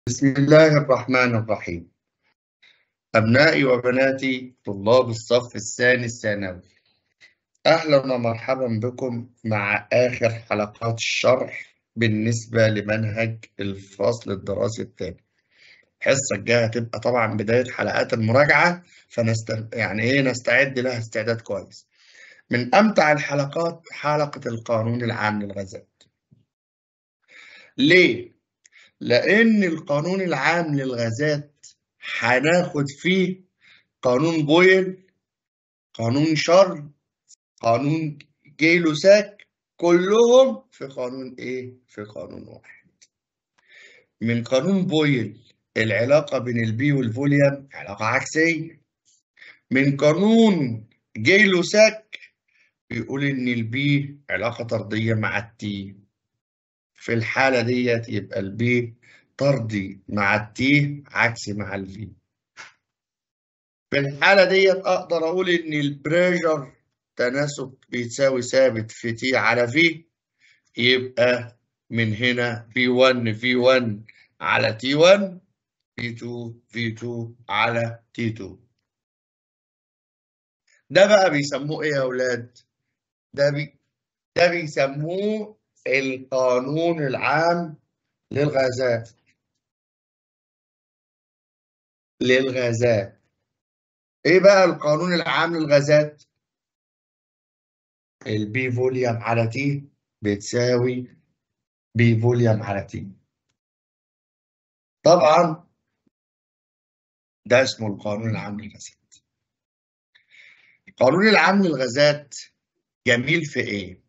بسم الله الرحمن الرحيم أبنائي وبناتي طلاب الصف الثاني الثانوي أهلا ومرحبا بكم مع آخر حلقات الشرح بالنسبة لمنهج الفصل الدراسي الثاني الحصة الجاية هتبقى طبعا بداية حلقات المراجعة فنست يعني إيه نستعد لها استعداد كويس من أمتع الحلقات حلقة القانون العام للغازات ليه؟ لأن القانون العام للغازات هناخد فيه قانون بويل قانون شر قانون جيلوساك كلهم في قانون ايه؟ في قانون واحد من قانون بويل العلاقة بين البي والفوليوم علاقة عكسية من قانون جيلوساك بيقول إن البي علاقة طردية مع التي في الحالة ديت يبقى البي طردي مع التي عكسي مع الفي في الحالة ديت أقدر أقول إن البريشر تناسب بيتساوي ثابت في تي على في يبقى من هنا في 1 في 1 على تي 1 في 2 في 2 على تي 2 ده بقى بيسموه إيه يا أولاد؟ ده بي ده بيسموه القانون العام للغازات للغازات ايه بقى القانون العام للغازات البي فوليوم على تي بتساوي بي فوليوم على تي طبعا ده اسمه القانون العام للغازات القانون العام للغازات جميل في ايه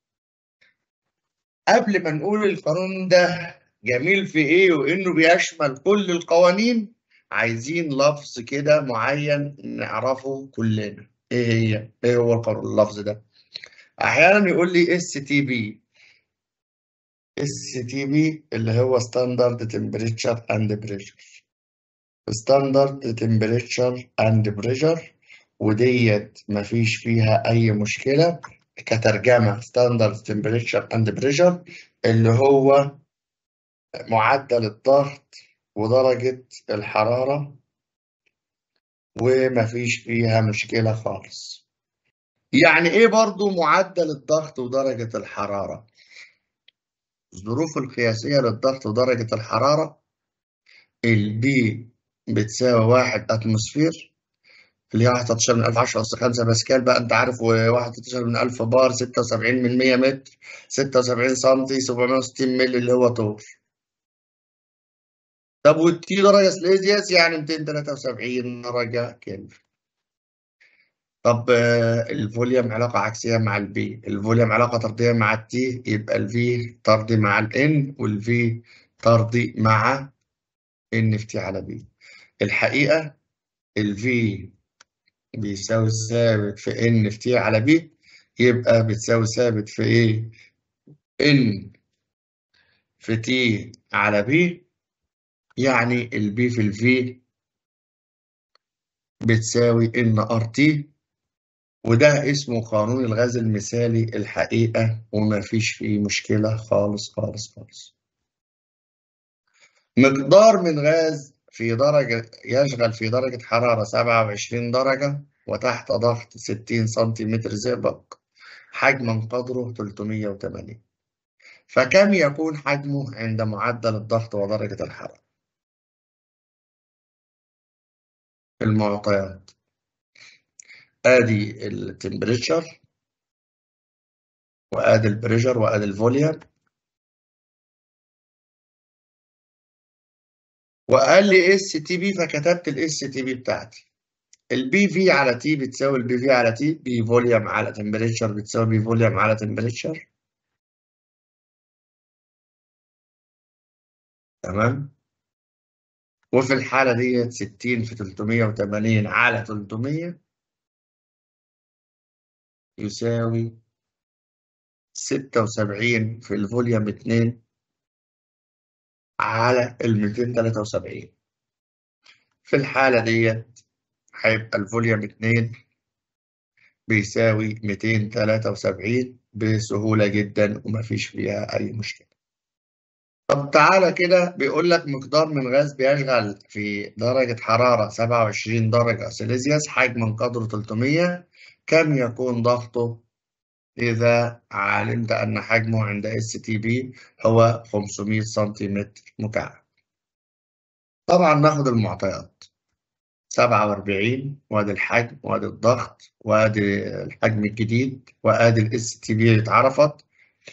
قبل ما نقول القانون ده جميل في ايه وانه بيشمل كل القوانين عايزين لفظ كده معين نعرفه كلنا ايه هي ايه هو القانون اللفظ ده احيانا يقول لي اس تي بي اس تي بي اللي هو ستاندرد تمبريتشر اند بريشر ستاندرد تمبريتشر اند بريشر وديت مفيش فيها اي مشكله كترجمة ستاندرد تمبريتشر اند بريشر اللي هو معدل الضغط ودرجة الحرارة ومفيش فيها مشكلة خالص يعني ايه برضو معدل الضغط ودرجة الحرارة الظروف القياسية للضغط ودرجة الحرارة البي بتساوي واحد اتموسفير اللي هي 11 من 1000 10 أس 5 باسكال بقى أنت عارف و11 من 1000 بار 76 من 100 متر 76 سم 760 مللي اللي هو طول طب والتي درجة سليزيوس يعني 273 درجة كلفن طب الفوليوم علاقة عكسية مع البي الفوليوم علاقة طردية مع التي يبقى الفي طردي مع الان والفي طردي مع ان في تي على بي الحقيقة الفي بيساوي ثابت في ان في تي على بي يبقى بتساوي ثابت في ايه ان في تي على بي يعني البي في الفي بتساوي ان ار تي وده اسمه قانون الغاز المثالي الحقيقة وما فيش فيه مشكلة خالص خالص خالص مقدار من غاز في درجة يشغل في درجة حرارة 27 درجة وتحت ضغط 60 سنتيمتر زئبق حجما قدره 380 فكم يكون حجمه عند معدل الضغط ودرجة الحرارة المعطيات ادي التمبريتشر وادي البريشر وادي الفوليوم وقال لي اس تي بي فكتبت الاس تي بي بتاعتي البي في على تي بتساوي البي في على تي بي فوليوم على تمبريتشر بتساوي بي فوليوم على تمبريتشر تمام وفي الحالة ديت 60 في 380 على 300 يساوي 76 في الفوليوم 2 على ال 273 في الحالة ديت هيبقى الفوليوم 2 بيساوي 273 بسهولة جدا ومفيش فيها أي مشكلة طب تعالى كده بيقول لك مقدار من غاز بيشغل في درجة حرارة 27 درجة سيليزيوس حجما قدره 300 كم يكون ضغطه إذا علمت أن حجمه عند اس تي بي هو 500 سنتيمتر مكعب طبعا ناخد المعطيات 47 وادي الحجم وادي الضغط وادي الحجم الجديد وادي الاس تي بي اللي اتعرفت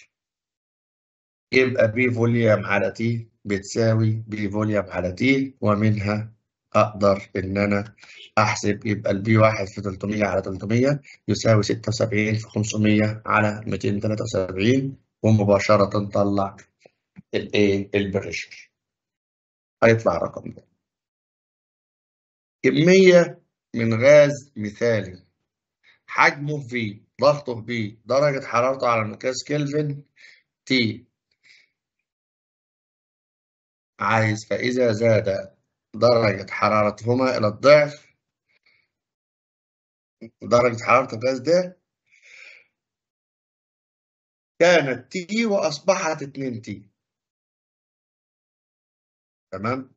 يبقى بي فوليوم على تي بتساوي بي فوليوم على تي ومنها اقدر ان انا احسب يبقى البي واحد في 300 على 300 يساوي 76 في 500 على 273 ومباشرة نطلع الايه البريشر هيطلع الرقم ده كمية من غاز مثالي حجمه في ضغطه في درجة حرارته على مقياس كلفن تي عايز فإذا زاد درجة حرارتهما إلى الضعف درجة حرارة الغاز ده كانت تي وأصبحت 2 تي تمام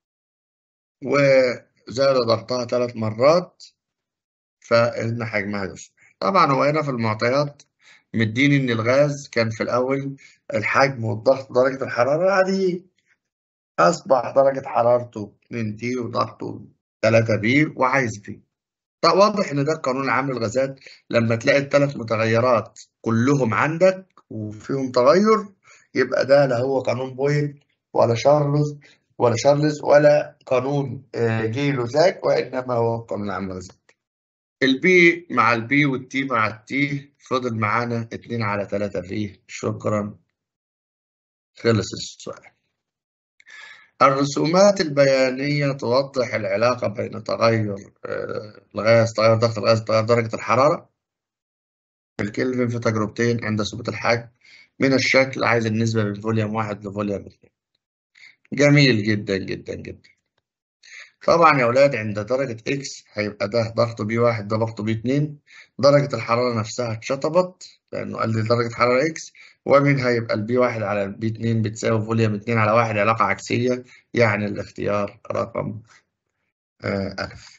وزاد ضغطها ثلاث مرات فإن حجمها يصبح طبعا هو هنا في المعطيات مديني إن الغاز كان في الأول الحجم والضغط درجة الحرارة عادية أصبح درجة حرارته 2 تي وضغطه 3 بي وعايز بي طب واضح إن ده القانون العام للغازات لما تلاقي الثلاث متغيرات كلهم عندك وفيهم تغير يبقى ده لا هو قانون بويل ولا شارلز ولا شارلز ولا قانون جيلو زاك وإنما هو القانون العام للغازات البي مع البي والتي مع التي فضل معانا 2 على 3 فيه شكرا خلص السؤال الرسومات البيانية توضح العلاقة بين تغير الغاز تغير ضغط الغاز تغير درجة الحرارة بالكلفن في تجربتين عند ثبوت الحجم من الشكل عايز النسبة بين فوليوم واحد لفوليوم اثنين جميل جدا جدا جدا طبعا يا أولاد عند درجة إكس هيبقى ده ضغط بي واحد ده ضغط بي اتنين درجة الحرارة نفسها اتشطبت لأنه قال لي درجة حرارة إكس ومنها يبقى البي واحد على البي اتنين بتساوي فوليوم اتنين على واحد علاقة عكسية يعني الاختيار رقم آه ألف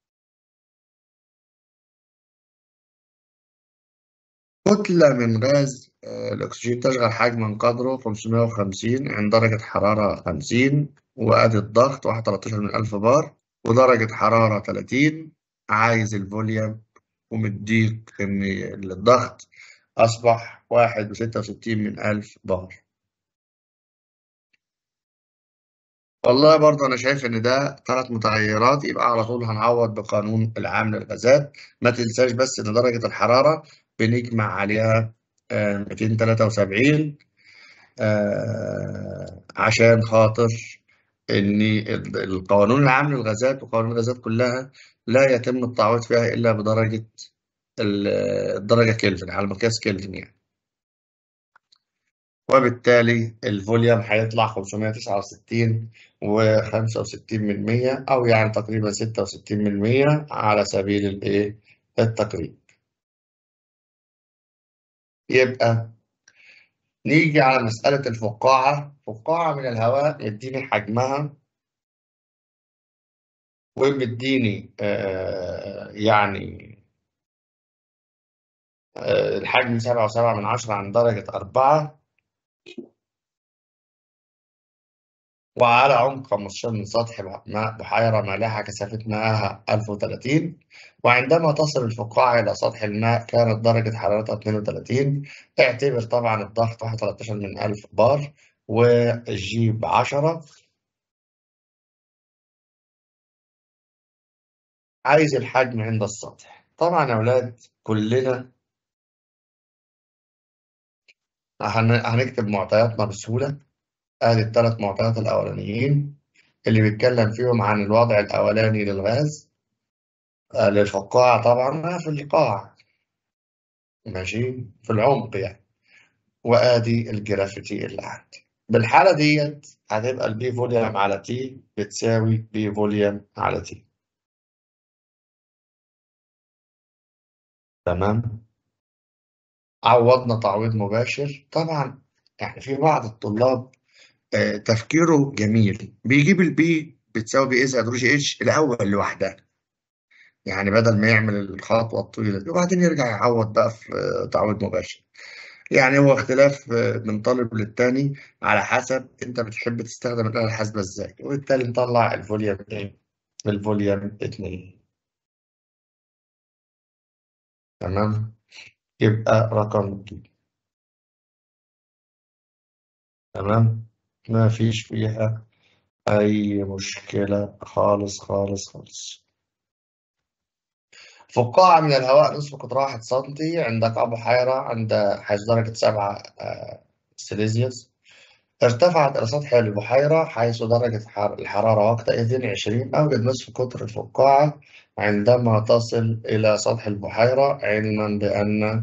كتلة من غاز آه الأكسجين تشغل حجما قدره 550 عند درجة حرارة 50 وأدي الضغط 13 من ألف بار ودرجة حرارة 30 عايز الفوليوم ومديك إن الضغط أصبح واحد وستة وستين من ألف بار والله برضه أنا شايف إن ده ثلاث متغيرات يبقى على طول هنعوض بقانون العام للغازات ما تنساش بس إن درجة الحرارة بنجمع عليها ميتين تلاتة وسبعين عشان خاطر إن القانون العام للغازات وقوانين الغازات كلها لا يتم التعويض فيها إلا بدرجة الدرجة كلفن على مقياس كلفن يعني وبالتالي الفوليوم هيطلع 569 و65 من 100 أو يعني تقريبا 66 من 100 على سبيل الإيه التقريب يبقى نيجي على مسألة الفقاعة فقاعة من الهواء يديني حجمها ومديني آه يعني آه الحجم سبعة وسبعة من عشرة عن درجة أربعة وعلى عمق 15 من سطح ماء بحيرة مالحة كثافة مائها 1030 وعندما تصل الفقاعة إلى سطح الماء كانت درجة حرارتها 32 اعتبر طبعا الضغط 13 من 1000 بار والجي ب 10 عايز الحجم عند السطح طبعا يا أولاد كلنا هنكتب معطياتنا بسهولة ادي الثلاث معطيات الاولانيين اللي بيتكلم فيهم عن الوضع الاولاني للغاز آه للفقاعة طبعا في القاع ماشي في العمق يعني وادي الجرافيتي اللي عندي بالحالة ديت هتبقى البي فوليوم على تي بتساوي بي فوليوم على تي تمام عوضنا تعويض مباشر طبعا يعني في بعض الطلاب آه، تفكيره جميل بيجيب البي بتساوي بي زائد رو جي اتش الاول لوحدها يعني بدل ما يعمل الخطوه الطويله دي وبعدين يرجع يعوض بقى في آه، تعويض مباشر يعني هو اختلاف آه، من طالب للتاني على حسب انت بتحب تستخدم الآلة الحاسبة ازاي وبالتالي نطلع الفوليوم ايه الفوليوم اتنين تمام يبقى رقم اتنين تمام ما فيش فيها أي مشكلة خالص خالص خالص فقاعة من الهواء نصف قطرها 1 سنتي عند قاع بحيرة عند حيث درجة 7 آه، سيليزيوس ارتفعت إلى سطح البحيرة حيث درجة حر- الحرارة وقتئذ 20 أوجد نصف قطر الفقاعة عندما تصل إلى سطح البحيرة علما بأن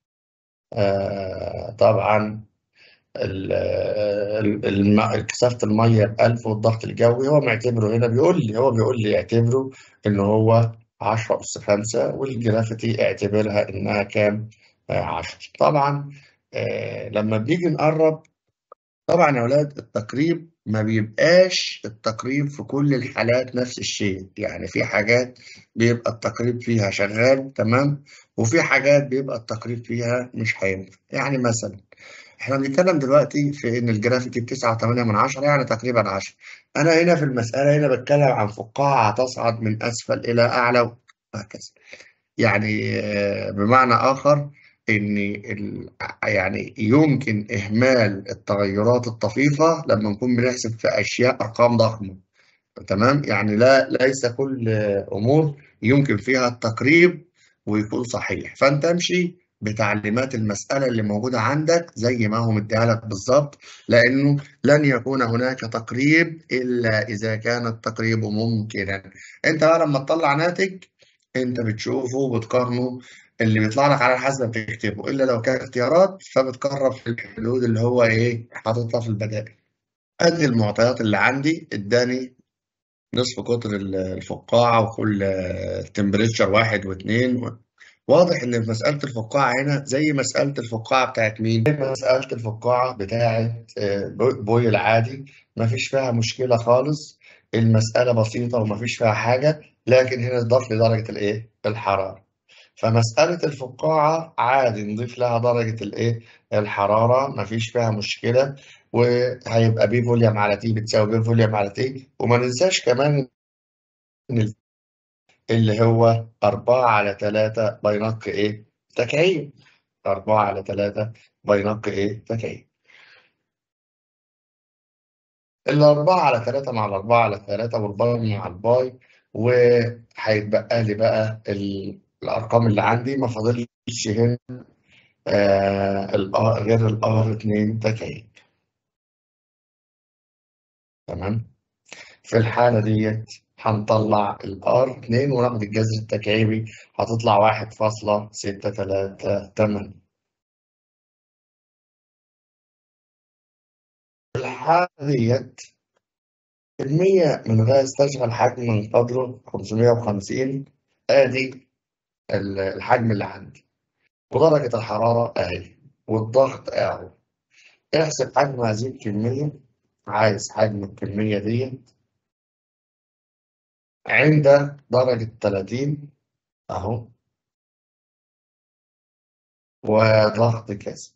آه، طبعا ال- ال- الم- كثافة المية بألف والضغط الجوي هو معتبره هنا بيقول لي هو بيقول لي اعتبره إن هو 10 أس 5 والجرافيتي اعتبرها إنها كام؟ آه، 10 طبعا آه، لما بنيجي نقرب طبعا يا أولاد التقريب ما بيبقاش التقريب في كل الحالات نفس الشيء يعني في حاجات بيبقى التقريب فيها شغال تمام وفي حاجات بيبقى التقريب فيها مش هينفع يعني مثلا احنا بنتكلم دلوقتي في ان الجرافيتي بتسعة وثمانية من عشرة يعني تقريبا عشرة انا هنا في المسألة هنا بتكلم عن فقاعة تصعد من اسفل الى اعلى وهكذا يعني آه، بمعنى آخر إن ال... يعني يمكن إهمال التغيرات الطفيفة لما نكون بنحسب في أشياء أرقام ضخمة تمام يعني لا ليس كل أمور يمكن فيها التقريب ويكون صحيح فأنت امشي بتعليمات المسألة اللي موجودة عندك زي ما هو مديها لك بالظبط لأنه لن يكون هناك تقريب إلا إذا كان التقريب ممكنا أنت بقى لما تطلع ناتج أنت بتشوفه وبتقارنه اللي بيطلع لك على الحاسبة بتكتبه إلا لو كان اختيارات فبتقرب في الحدود اللي هو إيه حاططها في البدائل أدي المعطيات اللي عندي اداني نصف قطر الفقاعة وكل تمبريتشر واحد واثنين واضح إن في مسألة الفقاعة هنا زي مسألة الفقاعة بتاعت مين؟ زي مسألة الفقاعة بتاعت آه، بو- بوي العادي مفيش فيها مشكلة خالص المسألة بسيطة ومفيش فيها حاجة لكن هنا ضاف لي درجة الإيه؟ الحرارة فمسألة الفقاعة عادي نضيف لها درجة الإيه؟ الحرارة مفيش فيها مشكلة وهيبقى بي فوليوم على تي بتساوي بي فوليوم على تي وما ننساش كمان إن اللي هو أربعة على تلاتة بينق إيه؟ تكعيب أربعة على تلاتة بينق إيه؟ تكعيب الأربعة على تلاتة مع الأربعة على تلاتة والباي مع الباي وهيتبقى لي بقى ال- الأرقام اللي عندي ما فاضلش هنا آه الآر غير الآر اتنين تكعيب تمام في الحالة ديت هنطلع الآر اتنين وناخد الجذر التكعيبي هتطلع واحد فاصلة ستة تلاتة تمانية في الحالة ديت كمية من غاز تشغل حجم من قدره 550 آدي ال- الحجم اللي عندي ودرجة الحرارة أهي والضغط أهو احسب حجم هذه الكمية عايز حجم الكمية دي عند درجة 30 أهو وضغط كذا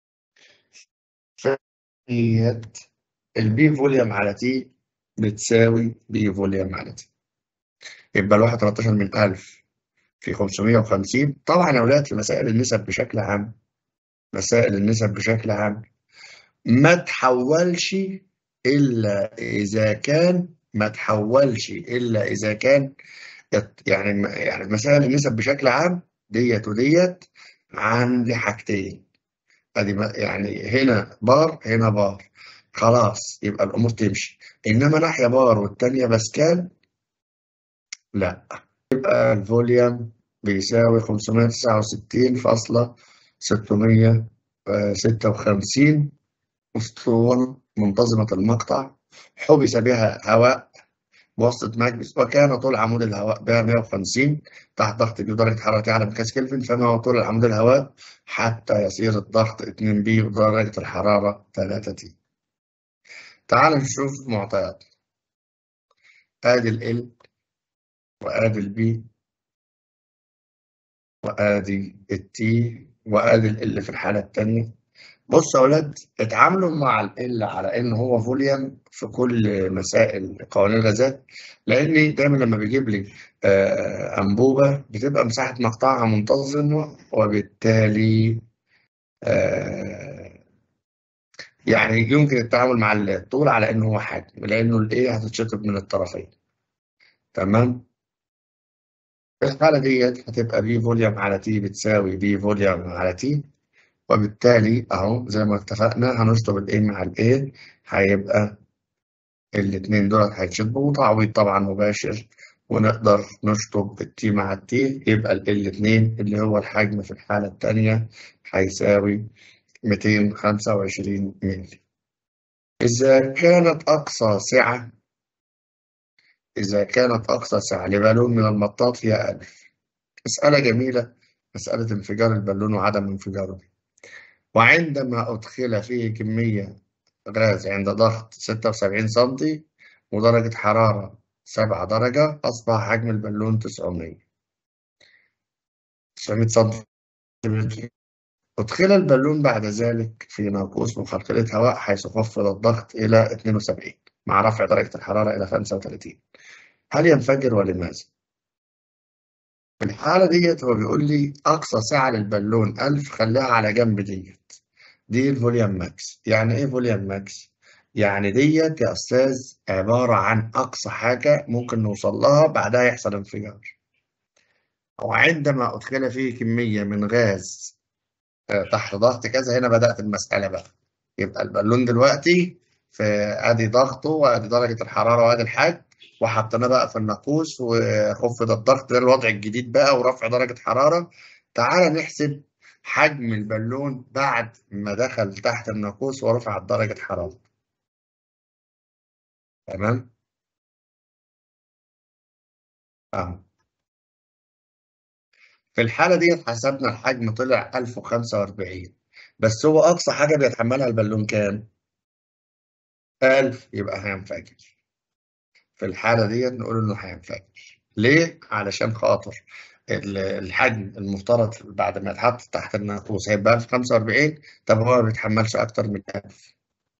فديت البي فوليوم على تي بتساوي بي فوليوم على تي يبقى الواحد 13 من 1000 في 550 طبعا يا أولاد في مسائل النسب بشكل عام مسائل النسب بشكل عام ما تحولش إلا إذا كان ما تحولش إلا إذا كان يعني يعني مسائل النسب بشكل عام ديت وديت عندي حاجتين ادي ما- يعني هنا بار هنا بار خلاص يبقى الامور تمشي انما ناحيه بار والتانيه باسكال لا يبقى الفوليوم بيساوي 529.656 اسطوانه منتظمه المقطع حبس بها هواء بواسطة مكبس وكان طول عمود الهواء بها 150 تحت ضغط بي ودرجة حرارة أعلى من كاس كلفن فما هو طول عمود الهواء حتى يصير الضغط 2 بي ودرجة الحرارة 3 تي تعال نشوف معطيات ادي ال وادي البي وادي التي وادي ال في الحاله الثانيه بص يا اولاد اتعاملوا مع ال على ان هو فوليوم في كل مسائل قوانين الغازات لاني دايما لما بيجيب لي آه، انبوبه بتبقى مساحه مقطعها منتظمه وبالتالي آه، يعني يمكن التعامل مع الطول على انه هو حجم لانه الايه هتتشطب من الطرفين تمام في الحاله ديت هتبقى بي فوليوم على تي بتساوي بي فوليوم على تي وبالتالي اهو زي ما اتفقنا هنشطب الايه مع الايه هيبقى الاتنين دول هيتشطبوا وتعويض طبعا مباشر ونقدر نشطب التي مع التي يبقى ال اتنين اللي هو الحجم في الحالة التانية هيساوي 225 مللي إذا كانت أقصى سعة إذا كانت أقصى سعة لبالون من المطاط هي 1000 مسألة جميلة مسألة انفجار البالون وعدم انفجاره وعندما أدخل فيه كمية غاز عند ضغط 76 سنتي ودرجة حرارة 7 درجة أصبح حجم البالون 900 900 سنتي أدخل البالون بعد ذلك في ناقوس مخلخلة هواء حيث خفض الضغط إلى 72 مع رفع درجة الحرارة إلى 35 هل ينفجر ولماذا؟ في الحالة ديت هو بيقول لي أقصى سعة للبالون 1000 خليها على جنب ديت دي الفوليوم ماكس يعني إيه فوليوم ماكس؟ يعني ديت يا أستاذ عبارة عن أقصى حاجة ممكن نوصل لها بعدها يحصل انفجار وعندما أدخل فيه كمية من غاز تحت ضغط كذا هنا بدأت المسألة بقى يبقى البالون دلوقتي في ادي ضغطه وادي درجة الحرارة وادي الحجم وحطيناه بقى في الناقوس وخفض الضغط ده الوضع الجديد بقى ورفع درجة حرارة تعال نحسب حجم البالون بعد ما دخل تحت الناقوس ورفع درجة حرارة تمام أهو في الحالة دي حسبنا الحجم طلع 1045 بس هو أقصى حاجة بيتحملها البالون كام؟ 1000 يبقى هينفجر في الحالة ديت نقول إنه هينفجر ليه؟ علشان خاطر الحجم المفترض بعد ما يتحط تحت الناقوس هيبقى 1045 طب هو ما بيتحملش أكتر من 1000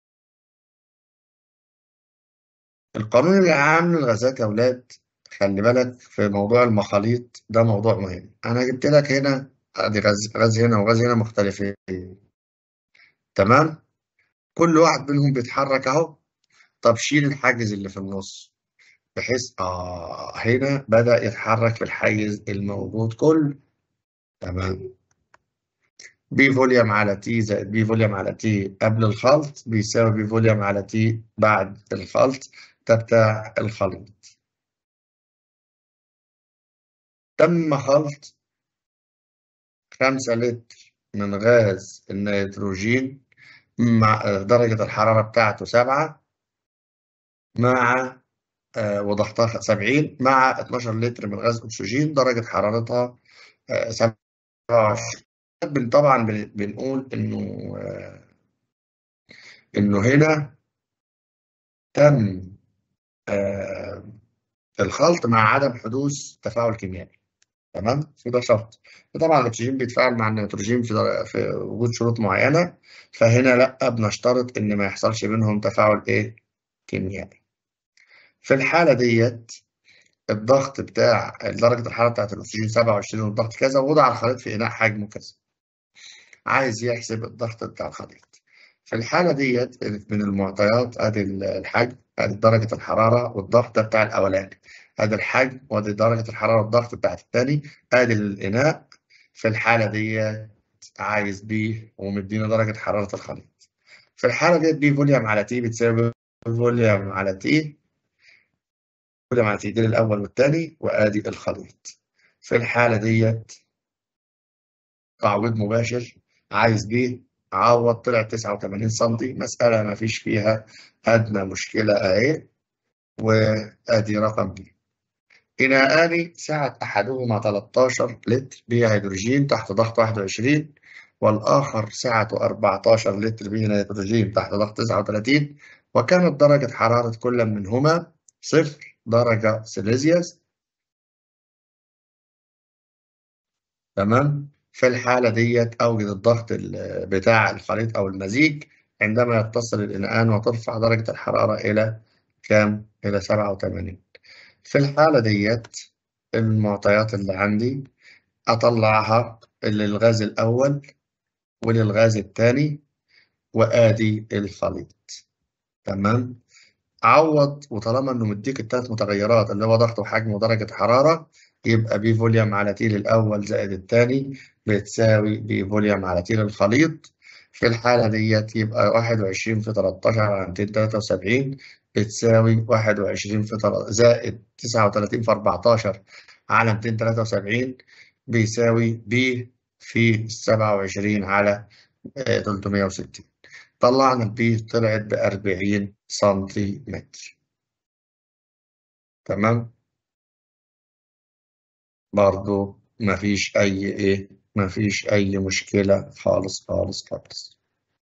القانون العام للغازات يا أولاد خلي بالك في موضوع المخاليط ده موضوع مهم أنا جبت لك هنا أدي غاز غاز هنا وغاز هنا مختلفين تمام كل واحد منهم بيتحرك أهو طب شيل الحاجز اللي في النص بحيث آه هنا بدأ يتحرك الحيز الموجود كله تمام بي فوليوم على تي زائد بي فوليوم على تي قبل الخلط بيساوي بي فوليوم على تي بعد الخلط ده بتاع الخليط تم خلط خمسة لتر من غاز النيتروجين مع درجة الحرارة بتاعته سبعة مع آه وضغطها 70 مع 12 لتر من غاز أكسجين درجة حرارتها آه 27 طبعا بنقول إنه آه إنه هنا تم الخلط مع عدم حدوث تفاعل كيميائي تمام وده شرط طبعا الاكسجين بيتفاعل مع النيتروجين في, في وجود شروط معينه فهنا لا بنشترط ان ما يحصلش بينهم تفاعل ايه كيميائي في الحاله ديت الضغط بتاع درجه الحراره بتاعت الاكسجين 27 والضغط كذا ووضع الخليط في اناء حجمه كذا عايز يحسب الضغط بتاع الخليط في الحاله ديت من المعطيات ادي الحجم ادي درجه الحراره والضغط ده بتاع الاولاني ادي الحجم وادي درجه الحراره والضغط بتاعت الثاني ادي الاناء في الحاله دي عايز بي ومدينا درجه حراره الخليط في الحاله ديت بي فوليوم على تي بتساوي فوليوم على تي فوليوم على تي دي الاول والثاني وادي الخليط في الحاله ديت تعويض مباشر عايز بي عوض طلع 89 سم مساله ما فيش فيها ادنى مشكله اهي وادي رقم بي إناءان سعة أحدهما 13 لتر بهيدروجين تحت ضغط 21 والآخر سعته 14 لتر من الهيدروجين تحت ضغط 39 وكانت درجة حرارة كل منهما صفر درجة سيليزيوس تمام في الحالة ديت أوجد الضغط ال- بتاع الخليط أو المزيج عندما يتصل الإنعان وترفع درجة الحرارة إلى كام؟ إلى 87 في الحالة ديت المعطيات اللي عندي أطلعها للغاز الأول وللغاز الثاني وآدي الخليط تمام عوض وطالما إنه مديك الثلاث متغيرات اللي هو ضغط وحجم ودرجة حرارة يبقى بي فوليوم على تي الأول زائد الثاني بتساوي بي فوليوم على تي الخليط في الحالة ديت يبقى 21 في 13 على 273 بتساوي 21 في تل- زائد 39 في 14 على 273 بيساوي بي في 27 على آه، 360 طلعنا البي طلعت ب 40 سنتيمتر تمام برضو مفيش أي إيه مفيش أي مشكلة خالص خالص خالص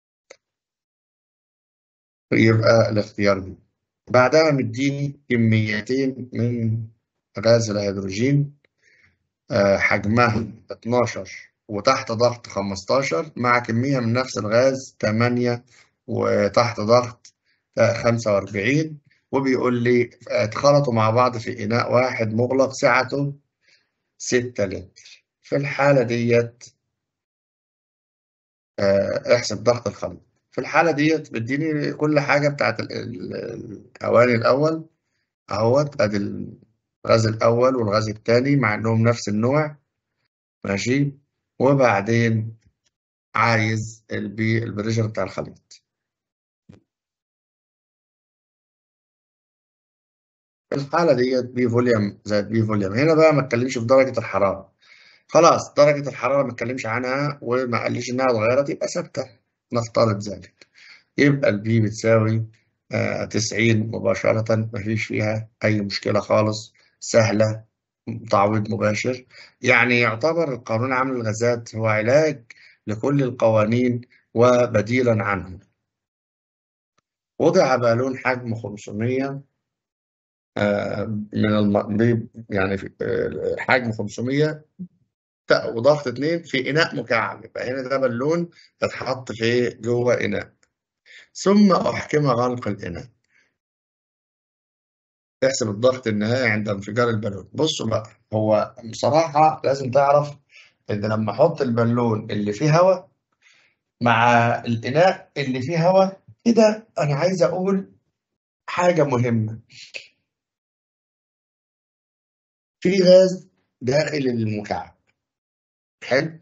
يبقى الاختيار بي بعدها مديني كميتين من غاز الهيدروجين آه، حجمها 12 وتحت ضغط 15 مع كمية من نفس الغاز 8 وتحت ضغط آه، 45 وبيقول لي اتخلطوا مع بعض في إناء واحد مغلق سعته 6 لتر في الحالة ديت آه، احسب ضغط الخليط في الحالة ديت بيديني كل حاجة بتاعت ال- ال- الأواني الأول أهوت أدي الغاز الأول والغاز الثاني مع إنهم نفس النوع ماشي وبعدين عايز البي البريشر بتاع الخليط في الحالة ديت بي فوليوم زائد بي فوليوم هنا بقى ما اتكلمش في درجة الحرارة خلاص درجة الحرارة ما اتكلمش عنها وما قاليش إنها اتغيرت يبقى ثابتة نفترض ذلك يبقى البي بتساوي آه 90 مباشرة مفيش فيها أي مشكلة خالص سهلة تعويض مباشر يعني يعتبر القانون عام الغازات هو علاج لكل القوانين وبديلا عنه وضع بالون حجم 500 آه، من الم... بي- يعني في آه، حجم 500 ت- وضغط 2 في إناء مكعب يبقى هنا ده بالون اتحط في جوه إناء ثم أحكم غلق الإناء احسب الضغط النهائي عند انفجار البالون بصوا بقى هو بصراحة لازم تعرف إن لما أحط البالون اللي فيه هواء مع الإناء اللي فيه هواء كده أنا عايز أقول حاجة مهمة في غاز داخل المكعب حلو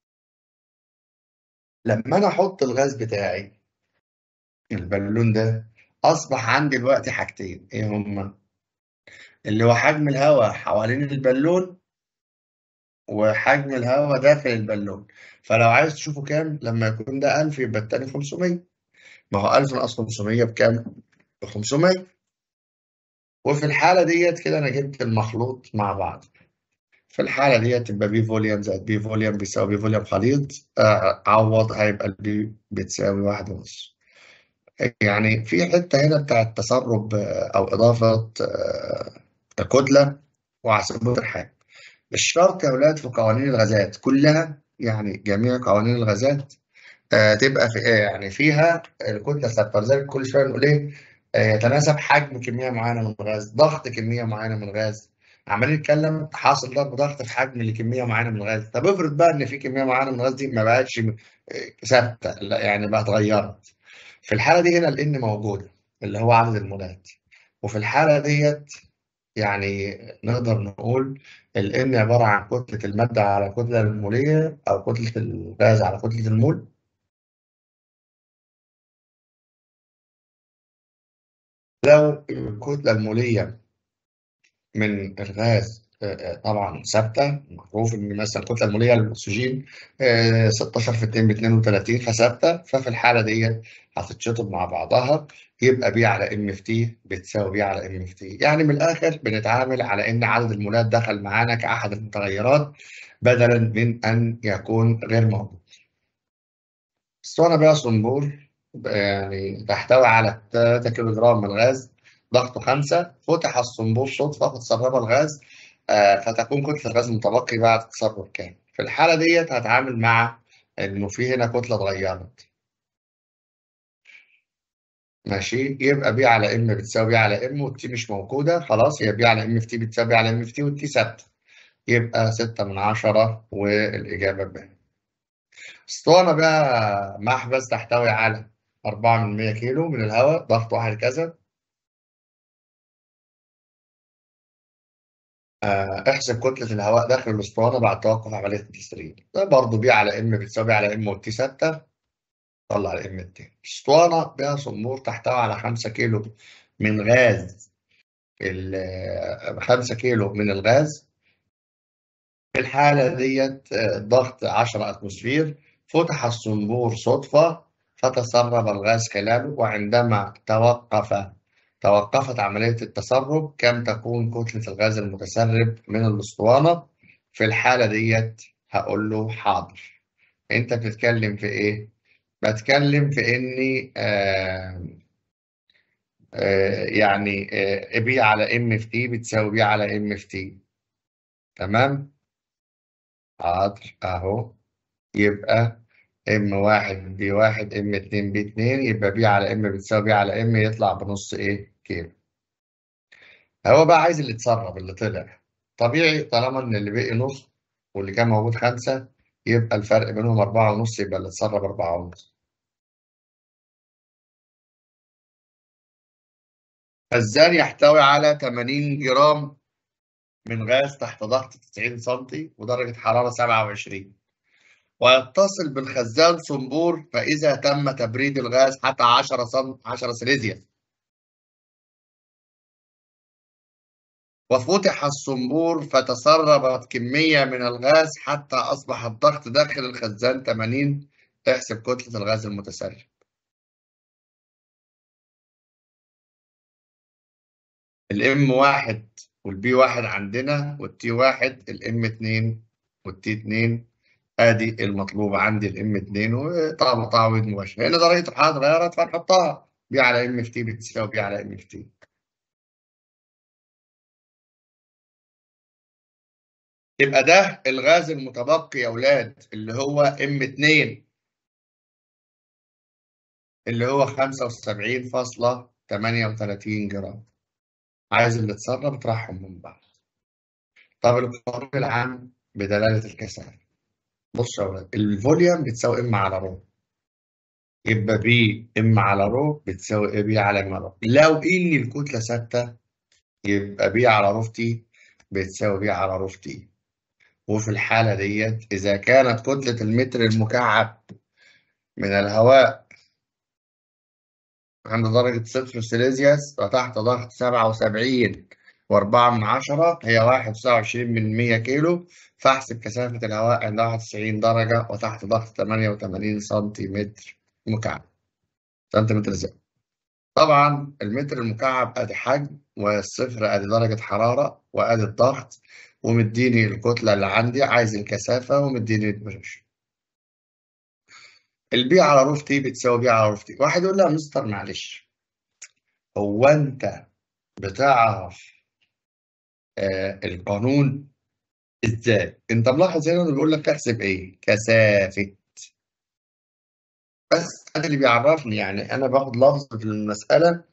لما أنا أحط الغاز بتاعي البالون ده أصبح عندي دلوقتي حاجتين إيه هما؟ اللي هو حجم الهواء حوالين البالون وحجم الهواء داخل البالون فلو عايز تشوفه كام لما يكون ده 1000 يبقى التاني 500 ما هو 1000 ناقص 500 بكام؟ ب 500 وفي الحالة ديت كده أنا جبت المخلوط مع بعض في الحالة ديت تبقى بي فوليوم زائد بي فوليوم بيساوي بي فوليوم خليط آه، عوض هيبقى البي بتساوي واحد ونص يعني في حتة هنا بتاعت تسرب آه، أو إضافة آه، كتلة وعصبية الحال الشرط يا أولاد في قوانين الغازات كلها يعني جميع قوانين الغازات آه، تبقى في آه، يعني فيها الكتلة ثابتة لذلك كل شوية نقول إيه آه، يتناسب حجم كمية معينة من الغاز ضغط كمية معينة من الغاز عمالين نتكلم حاصل ضرب ضغط في حجم لكمية معينة من الغاز طب افرض بقى إن في كمية معينة من الغاز دي ما بقتش م- آه، ثابتة لا يعني بقى اتغيرت في الحالة دي هنا ال N موجودة اللي هو عدد المولات وفي الحالة ديت يعني نقدر نقول ال N عبارة عن كتلة المادة على كتلة المولية أو كتلة الغاز على كتلة المول لو الكتلة المولية من الغاز آه، آه، طبعا ثابتة معروف إن مثلا الكتلة المولية للأكسجين آه، 16 في 2 ب 32 فثابتة ففي الحالة دي هتتشطب مع بعضها يبقى بي على ام في تي بتساوي بي على ام في تي يعني من الآخر بنتعامل على إن عدد المولات دخل معانا كأحد المتغيرات بدلا من أن يكون غير موجود اسطوانة بيها صنبور يعني تحتوي على 3 كيلو جرام من الغاز ضغطه 5 فتح الصنبور صدفة فتسرب الغاز آه، فتكون كتلة الغاز المتبقي بعد تسرب كامل في الحالة ديت هتعامل مع إنه في هنا كتلة اتغيرت ماشي يبقى بي على ام بتساوي بي على ام والتي مش موجودة خلاص هي بي على ام في تي بتساوي بي على ام في تي والتي ثابتة يبقى ستة من عشرة والإجابة ب اسطوانة بقى محبس تحتوي على أربعة من مية كيلو من الهواء ضغط واحد كذا آه، احسب كتلة الهواء داخل الاسطوانة بعد توقف عملية التسريب ده برضه بي على ام بتساوي بي على ام والتي ثابتة طلع الام التاني اسطوانة بها صنبور تحتوي على خمسة كيلو من غاز ال 5 كيلو من الغاز في الحالة ديت آه، ضغط 10 أتموسفير فتح الصنبور صدفة فتسرب الغاز خلاله وعندما توقف توقفت عملية التسرب كم تكون كتلة الغاز المتسرب من الأسطوانة في الحالة ديت هقول له حاضر أنت بتتكلم في إيه؟ بتكلم في إني آه آه يعني آه بي على ام في تي بتساوي بي على ام في تي تمام؟ حاضر أهو يبقى ام واحد بي واحد ام اتنين بي اتنين يبقى بي على ام بتساوي بي على ام يطلع بنص ايه كيلو هو بقى عايز اللي اتسرب اللي طلع طبيعي طالما ان اللي بقي نص واللي كان موجود خمسة يبقى الفرق بينهم أربعة ونص يبقى اللي اتسرب أربعة ونص خزان يحتوي على 80 جرام من غاز تحت ضغط 90 سنتي ودرجة حرارة 27 ويتصل بالخزان صنبور فإذا تم تبريد الغاز حتى 10 سم 10 سيليزيوس وفتح الصنبور فتسربت كمية من الغاز حتى أصبح الضغط داخل الخزان 80 احسب كتلة الغاز المتسرب الام واحد والبي واحد عندنا والتي واحد الام اتنين والتي اتنين ادي المطلوب عندي الام 2 وطبعا تعويض مباشر هنا درجه الحراره اتغيرت فنحطها بي على ام اف تي بتساوي بي على ام اف تي يبقى ده الغاز المتبقي يا اولاد اللي هو ام 2 اللي هو 75.38 جرام عايز اللي اتسرب اطرحهم من بعض طب القانون العام بدلاله الكثافه بص يا ولاد الفوليوم بتساوي ام على رو يبقى بي ام على رو بتساوي اي بي على ام على رو لو ان الكتله ثابته يبقى بي على رو في تي بتساوي بي على رو في تي وفي الحاله ديت اذا كانت كتله المتر المكعب من الهواء عند درجه صفر سيليزيوس وتحت ضغط 77 وأربعة من عشرة هي واحد وتسعة وعشرين من مية كيلو فاحسب كثافة الهواء عند واحد وتسعين درجة وتحت ضغط تمانية وتمانين سنتيمتر مكعب سنتيمتر زي طبعا المتر المكعب ادي حجم والصفر ادي درجة حرارة وادي الضغط ومديني الكتلة اللي عندي عايز الكثافة ومديني البريشر البي على روف تي بتساوي بي على روف تي واحد يقول لها مستر معلش هو انت بتعرف آه القانون ازاي انت ملاحظ هنا انه بيقول لك احسب ايه كثافه بس انا اللي بيعرفني يعني انا باخد لفظ في المساله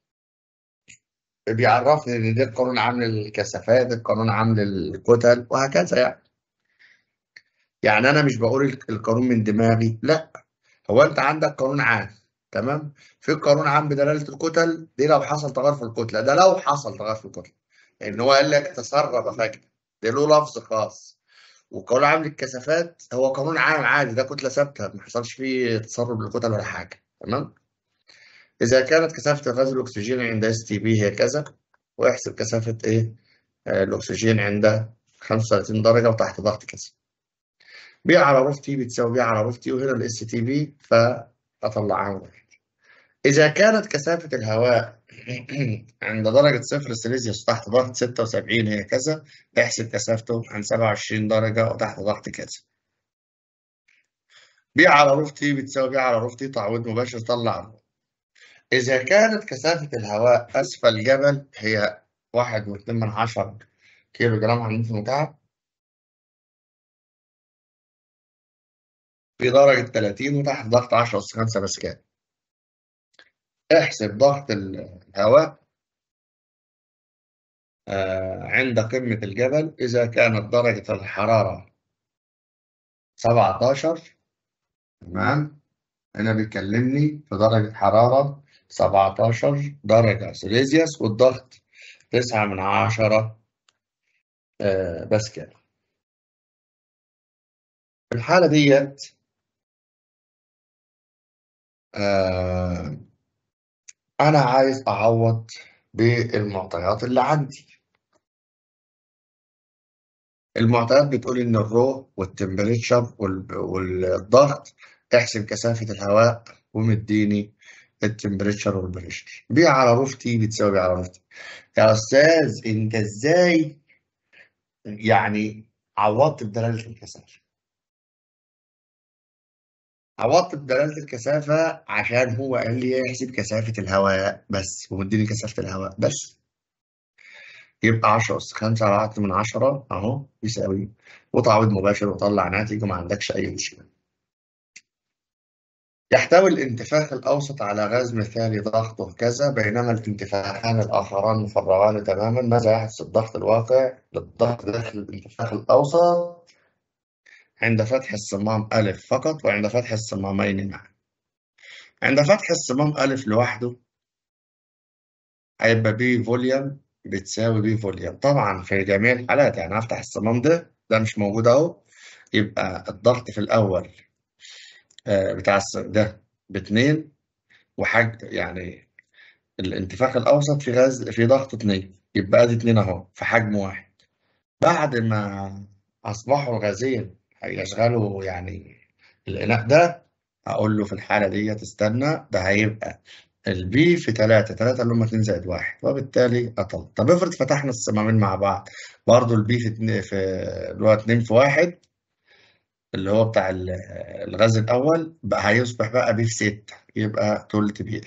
بيعرفني ان ده القانون عام للكثافات القانون عام للكتل وهكذا يعني يعني انا مش بقول القانون من دماغي لا هو انت عندك قانون عام تمام في قانون عام بدلاله الكتل دي لو حصل تغير في الكتله ده لو حصل تغير في الكتله ان هو قال لك تسرب فجأة ده له لفظ خاص وقانون عام للكثافات هو قانون عام عادي ده كتلة ثابتة ما حصلش فيه تسرب للكتل ولا حاجة تمام إذا كانت كثافة غاز الأكسجين عند اس تي بي هي كذا واحسب كثافة إيه آه الأكسجين عند 35 درجة وتحت ضغط كذا بي على روف تي بتساوي بي على روف تي وهنا الاس تي بي فأطلعها واحد إذا كانت كثافة الهواء عند درجة صفر سيليزيوس تحت ضغط 76 هي كذا احسب كثافته عن 27 درجة وتحت ضغط كذا بي على روف تي بتساوي بي على روف تي تعويض مباشر طلع الرو إذا كانت كثافة الهواء أسفل الجبل هي واحد واتنين من عشرة كيلو جرام على المتر مكعب في درجة 30 وتحت ضغط 10 أس 5 باسكال احسب ضغط الهواء آه، عند قمة الجبل إذا كانت درجة الحرارة 17 تمام هنا بيكلمني في درجة حرارة 17 درجة سيليزيوس والضغط 9 من عشرة آه، باسكال في الحالة ديت آه، أنا عايز أعوض بالمعطيات اللي عندي المعطيات بتقول إن الرو والتمبريتشر والضغط احسب كثافة الهواء ومديني التمبريتشر والبريشر بي على روف تي بتساوي بي على روف تي يا أستاذ أنت إزاي يعني عوضت بدلالة الكثافة عوضت بدلالة الكثافة عشان هو قال لي احسب كثافة الهواء بس ومديني كثافة الهواء بس يبقى 10 أس 5 على 10 من 10 أهو يساوي وتعويض مباشر وطلع ناتج وما عندكش أي مشكلة. يحتوي الانتفاخ الأوسط على غاز مثالي ضغطه كذا بينما الانتفاخان الآخران مفرغان تماما ماذا يحدث الضغط الواقع للضغط داخل الانتفاخ الأوسط عند فتح الصمام أ فقط وعند فتح الصمامين معا عند فتح الصمام أ لوحده هيبقى بي فوليوم بتساوي بي فوليوم طبعا في جميع الحالات يعني هفتح الصمام ده ده مش موجود اهو يبقى الضغط في الأول آه، بتاع الص- ده باتنين وحج يعني الانتفاخ الأوسط في غاز في ضغط اتنين يبقى ادي اتنين اهو في حجم واحد بعد ما أصبحوا غازين هيشغلوا يعني الإناء ده هقول له في الحالة دي استنى ده هيبقى البي في تلاتة تلاتة اللي هم اتنين زائد واحد وبالتالي أطل طب افرض فتحنا الصمامين مع بعض برضه البي في اتنين في اللي هو اتنين في واحد اللي هو بتاع ال- الغاز الأول بقى هيصبح بقى بي في ستة يبقى تلت بي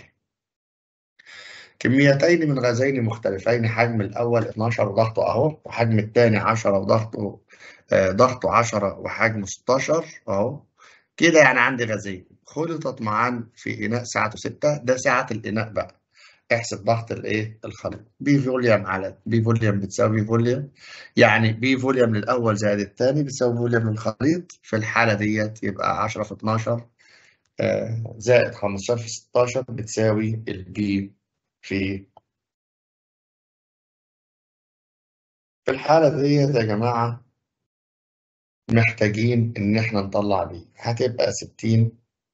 كميتين من غازين مختلفين حجم الأول 12 وضغطه أهو وحجم الثاني 10 وضغطه آه، ضغطه 10 وحجمه 16 أهو كده يعني عندي غازين خلطت معا في إناء سعته 6 ده سعة الإناء بقى احسب ضغط الايه الخليط بي فوليوم على بي فوليوم بتساوي بي فوليوم يعني بي فوليوم للأول زائد الثاني بتساوي فوليوم للخليط في الحالة ديت يبقى 10 في 12 آه، زائد 15 في 16 بتساوي البي في في الحالة ديت يا جماعة محتاجين إن إحنا نطلع بيه هتبقى 60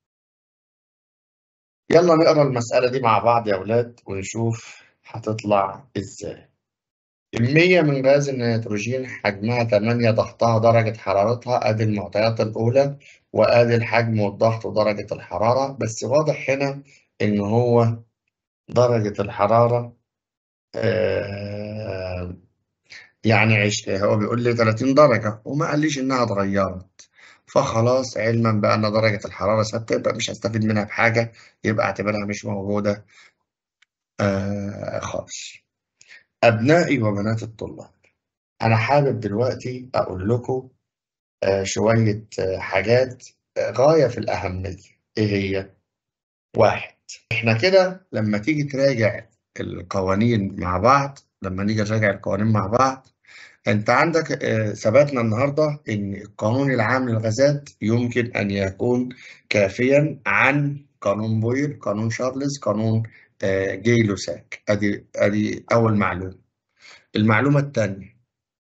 يلا نقرا المسألة دي مع بعض يا أولاد ونشوف هتطلع إزاي كمية من غاز النيتروجين حجمها 8 ضغطها درجة حرارتها أدي المعطيات الأولى وأدي الحجم والضغط ودرجة الحرارة بس واضح هنا إن هو درجة الحرارة آه يعني عش... هو بيقول لي 30 درجة وما قاليش إنها اتغيرت فخلاص علما بأن درجة الحرارة ثابتة يبقى مش هستفيد منها بحاجة يبقى اعتبرها مش موجودة آه خالص أبنائي وبنات الطلاب أنا حابب دلوقتي أقول لكم آه شوية آه حاجات آه غاية في الأهمية إيه هي؟ واحد إحنا كده لما تيجي تراجع القوانين مع بعض لما نيجي نراجع القوانين مع بعض انت عندك آه، ثبتنا النهارده ان القانون العام للغازات يمكن ان يكون كافيا عن قانون بويل قانون شارلز قانون آه، جاي لوساك ادي ادي اول معلومه المعلومه الثانيه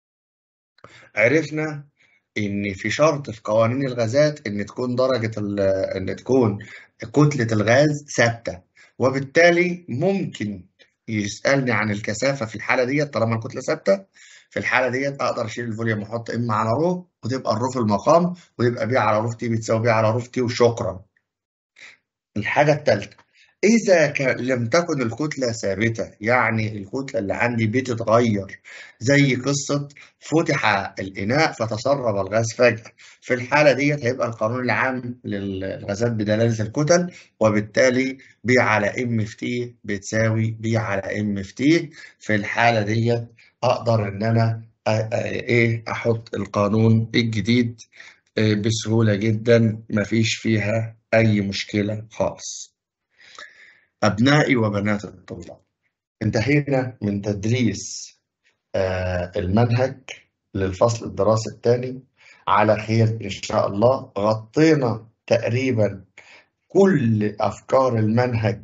عرفنا ان في شرط في قوانين الغازات ان تكون درجه ال- ان تكون كتله الغاز ثابته وبالتالي ممكن يسالني عن الكثافه في الحاله ديت طالما الكتله ثابته في الحاله ديت اقدر اشيل الفوليوم واحط ام على رو وتبقى الرو في المقام ويبقى بي على رو في تي بتساوي بي على رو في تي وشكرا الحاجه الثالثه إذا كان لم تكن الكتلة ثابتة يعني الكتلة اللي عندي بتتغير زي قصة فتح الإناء فتسرب الغاز فجأة في الحالة دي هيبقى القانون العام للغازات بدلالة الكتل وبالتالي B على M في T بتساوي B على M في T في الحالة دي أقدر إن أنا إيه أحط القانون الجديد بسهولة جدا مفيش فيها أي مشكلة خالص. أبنائي وبنات الطلاب انتهينا من تدريس المنهج للفصل الدراسي الثاني على خير إن شاء الله غطينا تقريبا كل أفكار المنهج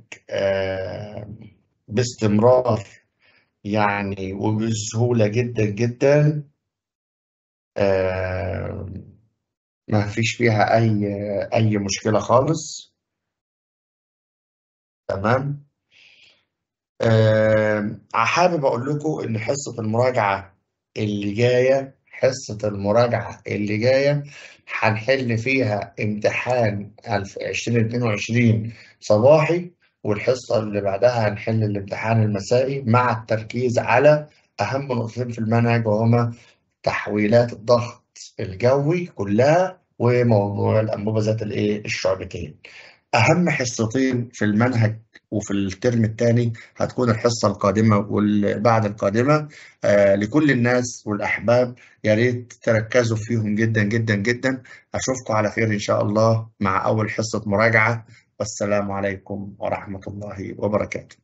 باستمرار يعني وبسهولة جدا جدا ما فيش فيها أي أي مشكلة خالص تمام أه حابب أقول لكم إن حصة المراجعة اللي جاية حصة المراجعة اللي جاية هنحل فيها امتحان 2022 صباحي والحصة اللي بعدها هنحل الامتحان المسائي مع التركيز على أهم نقطتين في المنهج وهما تحويلات الضغط الجوي كلها وموضوع الأنبوبة ذات الإيه الشعبتين. أهم حصتين في المنهج وفي الترم الثاني هتكون الحصة القادمة والبعد القادمة آه لكل الناس والأحباب يا ريت تركزوا فيهم جدا جدا جدا أشوفكم على خير إن شاء الله مع أول حصة مراجعة والسلام عليكم ورحمة الله وبركاته